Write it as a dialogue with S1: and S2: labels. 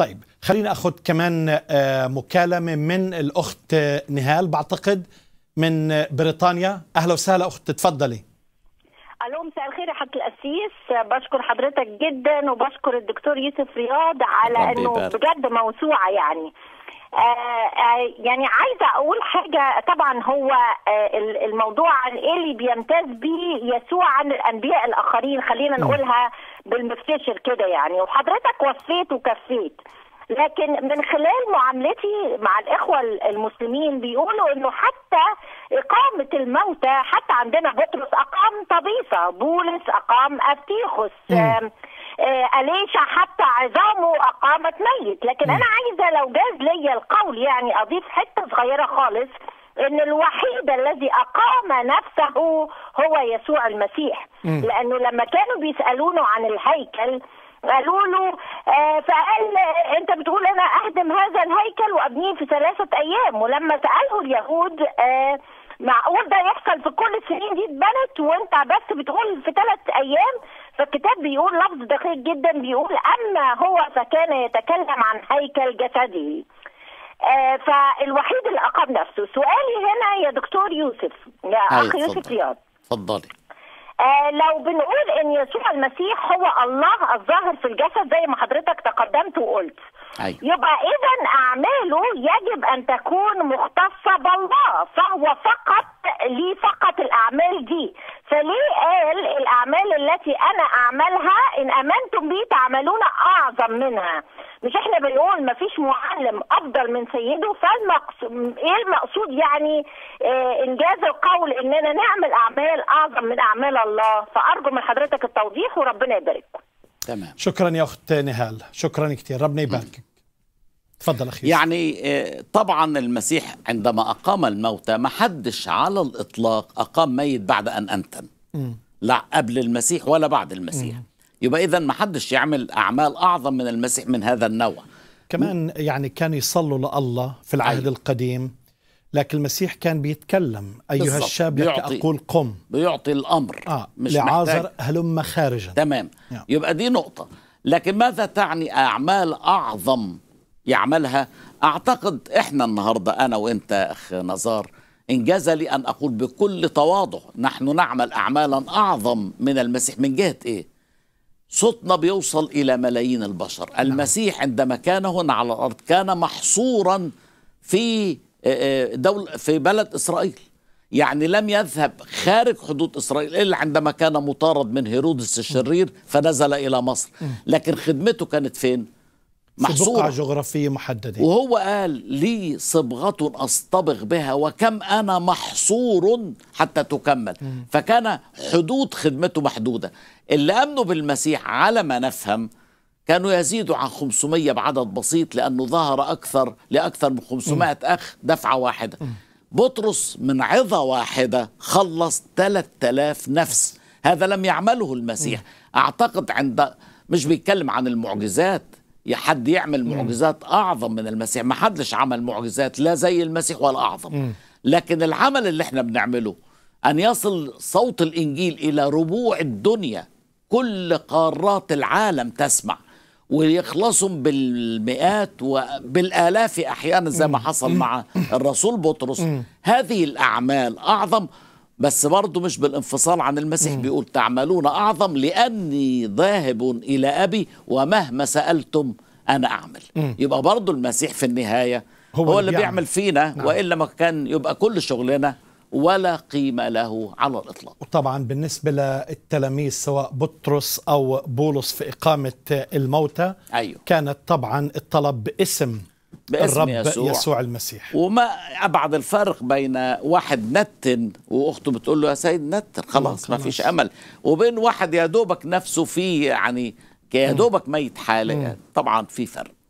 S1: طيب خليني اخذ كمان آه، مكالمه من الاخت نهال بعتقد من بريطانيا اهلا وسهلا اخت تفضلي
S2: الو مساء الخير يا حضره القسيس بشكر حضرتك جدا وبشكر الدكتور يوسف رياض على
S3: ربي
S2: انه
S3: يبارك.
S2: بجد موسوعه يعني آه آه يعني عايزه اقول حاجه طبعا هو آه ال- الموضوع عن ايه اللي بيمتاز بيه يسوع عن الانبياء الاخرين خلينا نقولها بالمفتشر كده يعني وحضرتك وفيت وكفيت لكن من خلال معاملتي مع الاخوه المسلمين بيقولوا انه حتى اقامه الموتى حتى عندنا بطرس اقام طبيسه بولس اقام افتيخوس آم، آه، أليشع حتى عظامه أقامت ميت لكن أنا عايزة لو جاز لي القول يعني أضيف حتة صغيرة خالص ان الوحيد الذي اقام نفسه هو يسوع المسيح لانه لما كانوا بيسالونه عن الهيكل قالوا له آه فقال آه، انت بتقول انا اهدم هذا الهيكل وابنيه في ثلاثه ايام ولما ساله اليهود آه معقول ده يحصل في كل السنين دي اتبنت وانت بس بتقول في ثلاث ايام فالكتاب بيقول لفظ دقيق جدا بيقول اما هو فكان يتكلم عن هيكل جسده آه فالوحيد اللي اقام نفسه سؤالي هنا يا دكتور يوسف يا
S3: هاي
S2: اخ يوسف
S3: اتفضلي.
S2: رياض
S3: اتفضلي
S2: آه لو بنقول ان يسوع المسيح هو الله الظاهر في الجسد زي ما حضرتك تقدمت وقلت
S3: أيوة.
S2: يبقى اذا اعماله يجب ان تكون مختصه بالله فهو فقط ليه فقط الاعمال دي فليه قال الاعمال التي انا اعملها ان امنتم بي تعملون اعظم منها مش احنا بنقول ما فيش معلم افضل من سيده فالمقصود ايه المقصود يعني آه انجاز القول اننا نعمل اعمال اعظم من اعمال الله فارجو من حضرتك التوضيح وربنا يبارككم
S3: تمام
S1: شكرا يا اخت نهال شكرا كثير ربنا يباركك تفضل اخي يوسف.
S3: يعني آه، طبعا المسيح عندما أقام الموتى ما حدش على الإطلاق أقام ميت بعد أن أنتن لا قبل المسيح ولا بعد المسيح يبقى إذا ما حدش يعمل أعمال أعظم من المسيح من هذا النوع
S1: كمان يعني كانوا يصلوا لله في العهد
S3: أيوة.
S1: القديم لكن المسيح كان بيتكلم ايها
S3: بالضبط.
S1: الشاب لك
S3: بيعطي-
S1: اقول قم
S3: بيعطي الأمر
S1: اه
S3: مش
S1: لعازر
S3: محتاج
S1: هلم خارجا
S3: تمام
S1: نعم.
S3: يبقى دي نقطة لكن ماذا تعني أعمال أعظم يعملها أعتقد إحنا النهاردة أنا وإنت أخ نزار إنجاز لي أن أقول بكل تواضع نحن نعمل أعمالا أعظم من المسيح من جهة إيه صوتنا بيوصل إلى ملايين البشر المسيح عندما كان هنا على الأرض كان محصورا في آه، دول في بلد إسرائيل يعني لم يذهب خارج حدود إسرائيل إلا عندما كان مطارد من هيرودس الشرير فنزل إلى مصر لكن خدمته كانت فين
S1: في بقعة
S3: محصورة
S1: جغرافية محددة
S3: وهو قال لي صبغة أصطبغ بها وكم أنا محصور حتى تكمل فكان حدود خدمته محدودة اللي أمنوا بالمسيح على ما نفهم كانوا يزيدوا عن 500 بعدد بسيط لأنه ظهر أكثر لأكثر من 500 أخ دفعة واحدة بطرس من عظة واحدة خلص 3000 نفس هذا لم يعمله المسيح أعتقد عند مش بيتكلم عن المعجزات يا حد يعمل معجزات اعظم من المسيح ما حدش عمل معجزات لا زي المسيح ولا اعظم لكن العمل اللي احنا بنعمله ان يصل صوت الانجيل الى ربوع الدنيا كل قارات العالم تسمع ويخلصوا بالمئات وبالالاف احيانا زي ما حصل مع الرسول بطرس هذه الاعمال اعظم بس برضه مش بالانفصال عن المسيح بيقول تعملون أعظم لأني ذاهب إلى أبي ومهما سألتم أنا أعمل يبقى برضه المسيح في النهاية
S1: هو
S3: هو,
S1: اللي
S3: اللي
S1: بيعمل.
S3: بيعمل فينا
S1: نعم.
S3: وإلا ما كان يبقى كل شغلنا ولا قيمة له على الإطلاق
S1: وطبعا بالنسبة للتلاميذ سواء بطرس أو بولس في إقامة الموتى
S3: أيوه
S1: كانت طبعا الطلب باسم,
S3: باسم
S1: الرب
S3: يسوع.
S1: يسوع المسيح
S3: وما أبعد الفرق بين واحد نتن وأخته بتقول له يا سيد نتن خلاص ما
S1: خلاص.
S3: فيش أمل وبين واحد يا دوبك نفسه فيه يعني يا دوبك ميت حالة طبعا في فرق